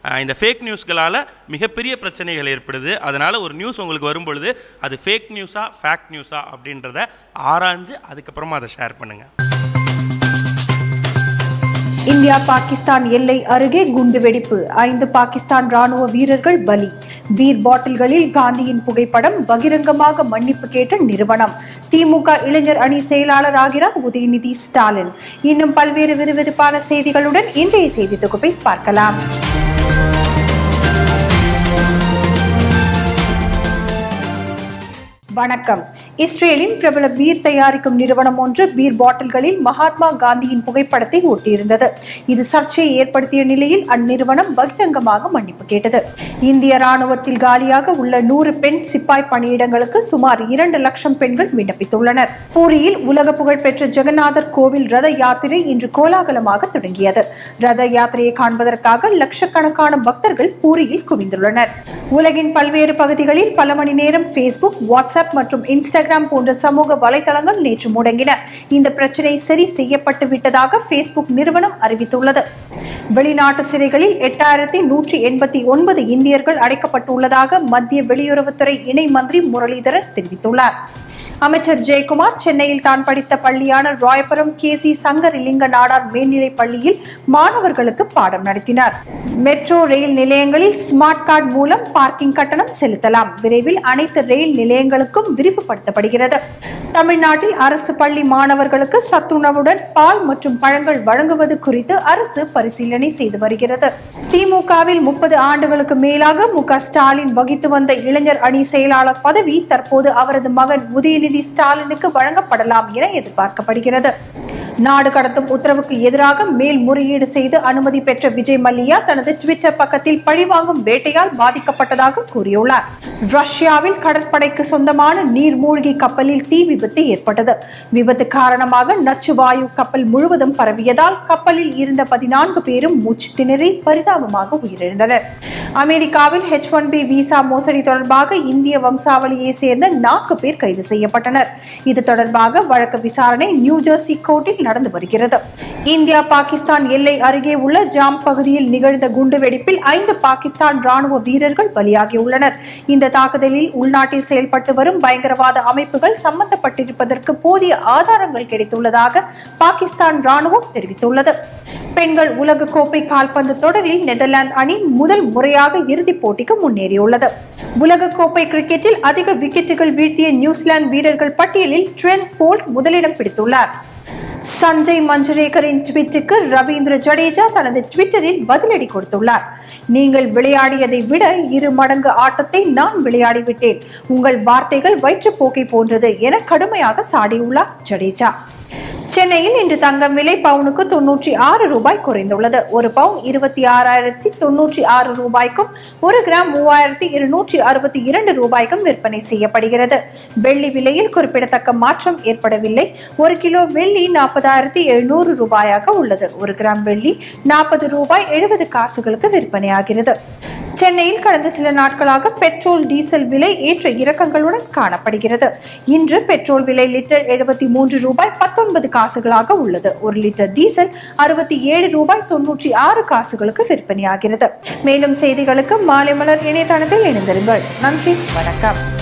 அஹ், இந்த ஃபேக் நியூஸ்களால் மிகப்பெரிய பிரச்சனைகள் ஏற்படுது அதனால் ஒரு நியூஸ் உங்களுக்கு வரும் பொழுது அது ஃபேக் நியூஸா ஃபேக்ட் நியூஸா அப்படின்றத ஆராய்ஞ்சு அதுக்கப்புறமா அதை ஷேர் பண்ணுங்கள் இந்தியா பாகிஸ்தான் எல்லை அருகே குண்டுவெடிப்பு ஐந்து பாகிஸ்தான் ராணுவ வீரர்கள் பலி பீர் பாட்டில்களில் காந்தியின் புகைப்படம் பகிரங்கமாக மன்னிப்பு கேட்ட நிறுவனம் திமுக இளைஞர் அணி செயலாளர் ஆகிறார் உதயநிதி ஸ்டாலின் இன்னும் பல்வேறு விறுவிறுப்பான செய்திகளுடன் இன்றைய செய்தி தொகுப்பை பார்க்கலாம் வணக்கம் இஸ்ரேலின் பிரபல பீர் தயாரிக்கும் நிறுவனம் ஒன்று பீர் பாட்டில்களில் மகாத்மா காந்தியின் புகைப்படத்தை ஒட்டியிருந்தது இது சர்ச்சையை ஏற்படுத்திய நிலையில் அந்நிறுவனம் பகிரங்கமாக மன்னிப்பு கேட்டது இந்திய ராணுவத்தில் காலியாக உள்ள நூறு பெண் சிப்பாய் பணியிடங்களுக்கு சுமார் இரண்டு லட்சம் பெண்கள் விண்ணப்பித்துள்ளனர் பூரியில் உலக புகழ்பெற்ற ஜெகநாதர் கோவில் ரத யாத்திரை இன்று கோலாகலமாக தொடங்கியது ரத யாத்திரையை காண்பதற்காக லட்சக்கணக்கான பக்தர்கள் பூரியில் குவிந்துள்ளனர் உலகின் பல்வேறு பகுதிகளில் பல மணி நேரம் ஃபேஸ்புக் வாட்ஸ்அப் மற்றும் இன்ஸ்டாகிராம் போன்ற சமூக வலைதளங்கள் நேற்று முடங்கின இந்த பிரச்சனை சரி செய்யப்பட்டு விட்டதாக ஃபேஸ்புக் நிறுவனம் அறிவித்துள்ளது வெளிநாட்டு சிறைகளில் எட்டாயிரத்தி நூற்றி எண்பத்தி ஒன்பது இந்தியர்கள் அடைக்கப்பட்டுள்ளதாக மத்திய வெளியுறவுத்துறை இணை மந்திரி முரளிதரன் தெரிவித்துள்ளார் அமைச்சர் ஜெயக்குமார் சென்னையில் தான் படித்த பள்ளியான ராயபுரம் கே சி சங்கரிலிங்க நாடார் மேல்நிலைப் பள்ளியில் மாணவர்களுக்கு பாடம் நடத்தினார் மெட்ரோ ரயில் நிலையங்களில் ஸ்மார்ட் கார்டு மூலம் பார்க்கிங் கட்டணம் செலுத்தலாம் விரைவில் அனைத்து ரயில் நிலையங்களுக்கும் விரிவுபடுத்தப்படுகிறது தமிழ்நாட்டில் அரசு பள்ளி மாணவர்களுக்கு சத்துணவுடன் பால் மற்றும் பழங்கள் வழங்குவது குறித்து அரசு பரிசீலனை செய்து வருகிறது திமுகவில் முப்பது ஆண்டுகளுக்கு மேலாக மு க ஸ்டாலின் வகித்து வந்த இளைஞர் அணி செயலாளர் பதவி தற்போது அவரது மகன் உதயநிதி ஸ்டாலினுக்கு வழங்கப்படலாம் என எதிர்பார்க்கப்படுகிறது நாடு கடத்தும் உத்தரவுக்கு எதிராக மேல்முறையீடு செய்து அனுமதி பெற்ற விஜய் மல்லையா தனது ட்விட்டர் பக்கத்தில் பழிவாங்கும் வேட்டையால் பாதிக்கப்பட்டதாக கூறியுள்ளார் ரஷ்யாவில் கடற்படைக்கு சொந்தமான நீர்மூழ்கி கப்பலில் தீ விபத்து ஏற்பட்டது விபத்து காரணமாக நச்சு வாயு கப்பல் முழுவதும் பரவியதால் கப்பலில் இருந்த பதினான்கு பேரும் மூச்சு திணறி பரிதாபமாக உயிரிழந்தனர் அமெரிக்காவில் ஹெச் ஒன் பி விசா மோசடி தொடர்பாக இந்திய வம்சாவளியை சேர்ந்த நான்கு பேர் கைது செய்யப்பட்டனர் இது தொடர்பாக வழக்கு விசாரணை நியூ ஜெர்சி கோர்ட்டில் நடந்து வருகிறது இந்தியா பாகிஸ்தான் எல்லை அருகே உள்ள ஜாம் பகுதியில் நிகழ்ந்த குண்டுவெடிப்பில் ஐந்து பாகிஸ்தான் ராணுவ வீரர்கள் பலியாகியுள்ளனர் இந்த தாக்குதலில் உள்நாட்டில் செயல்பட்டு வரும் பயங்கரவாத அமைப்புகள் சம்பந்தப்பட்டிருப்பதற்கு போதிய ஆதாரங்கள் கிடைத்துள்ளதாக பாகிஸ்தான் ராணுவம் தெரிவித்துள்ளது பெண்கள் உலக கோப்பை கால்பந்து தொடரில் நெதர்லாந்து அணி முதல் முறையாக இறுதிப் போட்டிக்கு முன்னேறியுள்ளது உலக கோப்பை கிரிக்கெட்டில் அதிக விக்கெட்டுகள் வீழ்த்திய நியூசிலாந்து வீரர்கள் பட்டியலில் ட்ரென் போல்ட் முதலிடம் பிடித்துள்ளார் சஞ்சய் மஞ்சுரேகரின் ட்வீட்டுக்கு ரவீந்திர ஜடேஜா தனது ட்விட்டரில் பதிலடி கொடுத்துள்ளார் நீங்கள் விளையாடியதை விட இரு மடங்கு ஆட்டத்தை நான் விளையாடிவிட்டேன் உங்கள் வார்த்தைகள் வயிற்றுப்போக்கை போன்றது என கடுமையாக சாடியுள்ளார் ஜடேஜா சென்னையில் இன்று தங்கம் விலை பவுனுக்கு தொன்னூற்றி ஆறு ரூபாய் குறைந்துள்ளது ஒரு பவுன் இருபத்தி ஆறாயிரத்தி தொன்னூற்றி ஆறு ரூபாய்க்கும் ஒரு கிராம் மூவாயிரத்தி இருநூற்றி அறுபத்தி இரண்டு ரூபாய்க்கும் விற்பனை செய்யப்படுகிறது வெள்ளி விலையில் குறிப்பிடத்தக்க மாற்றம் ஏற்படவில்லை ஒரு கிலோ வெள்ளி நாற்பதாயிரத்தி எழுநூறு ரூபாயாக உள்ளது ஒரு கிராம் வெள்ளி நாற்பது ரூபாய் எழுபது காசுகளுக்கு விற்பனையாகிறது சென்னையில் கடந்த சில நாட்களாக பெட்ரோல் டீசல் விலை ஏற்ற இறக்கங்களுடன் காணப்படுகிறது இன்று பெட்ரோல் விலை லிட்டர் எழுபத்தி மூன்று ரூபாய் பத்தொன்பது காசுகளாக உள்ளது ஒரு லிட்டர் டீசல் அறுபத்தி ஏழு ரூபாய் தொன்னூற்றி ஆறு காசுகளுக்கு விற்பனையாகிறது மேலும் செய்திகளுக்கு மாலை மலர் இணையதளத்தில் இணைந்திருங்கள் நன்றி வணக்கம்